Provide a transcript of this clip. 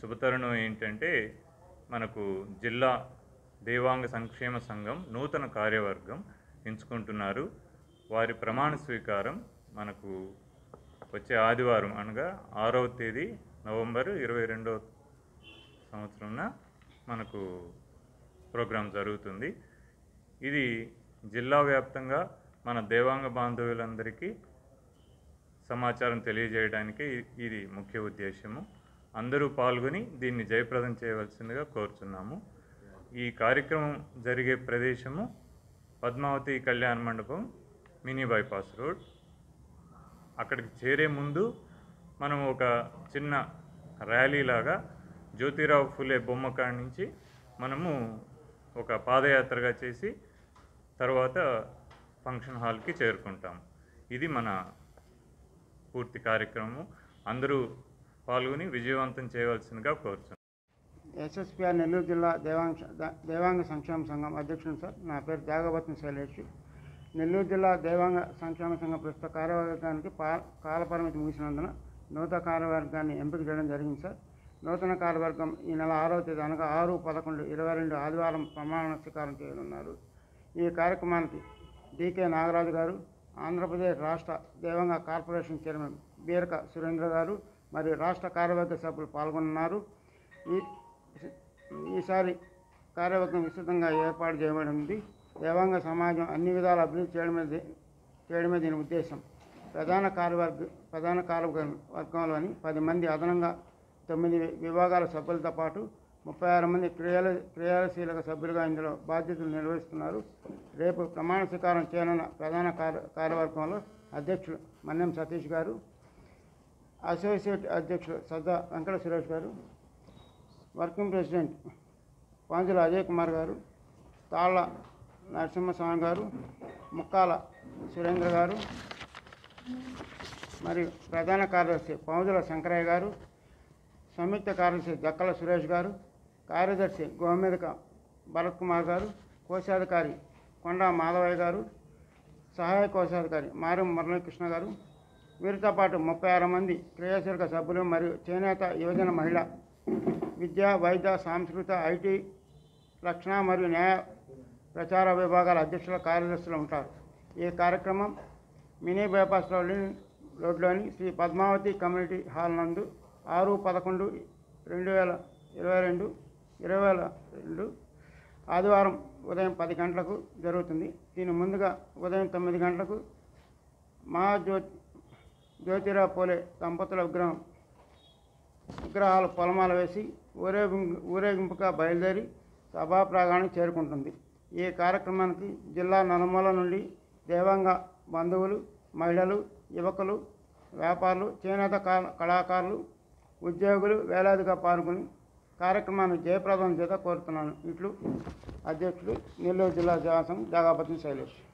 శుభతరుణం ఏంటంటే మనకు జిల్లా దేవాంగ సంక్షేమ సంఘం నూతన కార్యవర్గం ఎంచుకుంటున్నారు వారి ప్రమాణ స్వీకారం మనకు వచ్చే ఆదివారం అనగా ఆరవ తేదీ నవంబర్ ఇరవై రెండవ సంవత్సరంన మనకు ప్రోగ్రాం జరుగుతుంది ఇది జిల్లా వ్యాప్తంగా మన దేవాంగ బాంధవులందరికీ సమాచారం తెలియజేయడానికి ఇ- ఇది ముఖ్య ఉద్దేశము అందరూ పాల్గొని దీన్ని జయప్రదం చేయవలసిందిగా కోరుచున్నాము ఈ కార్యక్రమం జరిగే ప్రదేశము పద్మావతి కళ్యాణ మండపం మినీ బైపాస్ రోడ్ అక్కడికి చేరే ముందు మనం ఒక చిన్న ర్యాలీ లాగా జ్యోతిరావు ఫులే బొమ్మ కాడి నుంచి మనము ఒక పాదయాత్రగా చేసి తర్వాత ఫంక్షన్ హాల్కి చేరుకుంటాం ఇది మన పూర్తి కార్యక్రమం అందరూ పాల్గొని విజయవంతం చేయవలసిందిగా కోరుచున్నాం ఎస్ఎస్పిఆర్ నెల్లూరు జిల్లా దేవాంగ ద- దేవాంగ సంక్షేమ సంఘం అధ్యక్షుడు సార్ నా పేరు త్యాగబత్న శైలేష్ నెల్లూరు జిల్లా దేవాంగ సంక్షేమ సంఘం ప్రస్తుత కార్యవర్గానికి పా కాలపరిమితి ముగిసినందున నూతన కార్యవర్గాన్ని ఎంపిక చేయడం జరిగింది సార్ నూతన కార్యవర్గం ఈ నెల ఆరవ తేదీ అనగా ఆరు పదకొండు ఇరవై రెండు ఆదివారం ప్రమాణ స్వీకారం చేయనున్నారు ఈ కార్యక్రమానికి డికే నాగరాజు గారు ఆంధ్రప్రదేశ్ రాష్ట్ర దేవాంగ కార్పొరేషన్ చైర్మన్ బీరక సురేంద్ర గారు మరియు రాష్ట్ర కార్యవర్గ సభ్యులు పాల్గొన్నారు ఈ ఈసారి కార్యవర్గం విస్తృతంగా ఏర్పాటు చేయబడింది దేవాంగ సమాజం అన్ని విధాల అభివృద్ధి చేయడమే ది- చేయడమే దీని ఉద్దేశం ప్రధాన కార్యవర్గ ప్రధాన కార్యవర్గ వర్గంలోని పది మంది అదనంగా తొమ్మిది విభాగాల సభ్యులతో పాటు ముప్పై ఆరు మంది క్రియాల క్రియాశీలక సభ్యులుగా ఇందులో బాధ్యతలు నిర్వహిస్తున్నారు రేపు ప్రమాణ స్వీకారం చేయనున్న ప్రధాన కార్య కార్యవర్గంలో అధ్యక్షుడు మన్యం సతీష్ గారు అసోసియేట్ అధ్యక్షుడు సజ్జా వెంకట సురేష్ గారు వర్కింగ్ ప్రెసిడెంట్ పాంజుల అజయ్ కుమార్ గారు తాళ్ళ నరసింహస్వామి గారు ముక్కాల సురేంద్ర గారు మరియు ప్రధాన కార్యదర్శి పాంజుల శంకరయ్య గారు సంయుక్త కార్యదర్శి దక్కల సురేష్ గారు కార్యదర్శి గోమేదక భరత్ కుమార్ గారు కోశాధికారి కొండా మాధవయ్య గారు సహాయ కోశాధికారి మారం మురళీకృష్ణ గారు వీరితో పాటు ముప్పై ఆరు మంది క్రియాశీలక సభ్యులు మరియు చేనేత యువజన మహిళ విద్య వైద్య సాంస్కృతిక ఐటీ రక్షణ మరియు న్యాయ ప్రచార విభాగాల అధ్యక్షుల కార్యదర్శులు ఉంటారు ఈ కార్యక్రమం మినీ బైపాస్ రోడ్డు రోడ్లోని శ్రీ పద్మావతి కమ్యూనిటీ హాల్ నందు ఆరు పదకొండు రెండు వేల ఇరవై రెండు ఇరవై వేల రెండు ఆదివారం ఉదయం పది గంటలకు జరుగుతుంది దీని ముందుగా ఉదయం తొమ్మిది గంటలకు మహాజ్యో జ్యోతిరావు పోలే దంపతుల విగ్రహం విగ్రహాలు పొలమాల వేసి ఊరేగింపు ఊరేగింపుగా బయలుదేరి సభా ప్రాంగణం చేరుకుంటుంది ఈ కార్యక్రమానికి జిల్లా నలుమూల నుండి దేవాంగ బంధువులు మహిళలు యువకులు వ్యాపారులు చేనేత కా- కళాకారులు ఉద్యోగులు వేలాదిగా పాల్గొని కార్యక్రమాన్ని జయప్రదం చేత కోరుతున్నాను ఇట్లు అధ్యక్షుడు నెల్లూరు జిల్లా జాసం జాగాపతి శైలేష్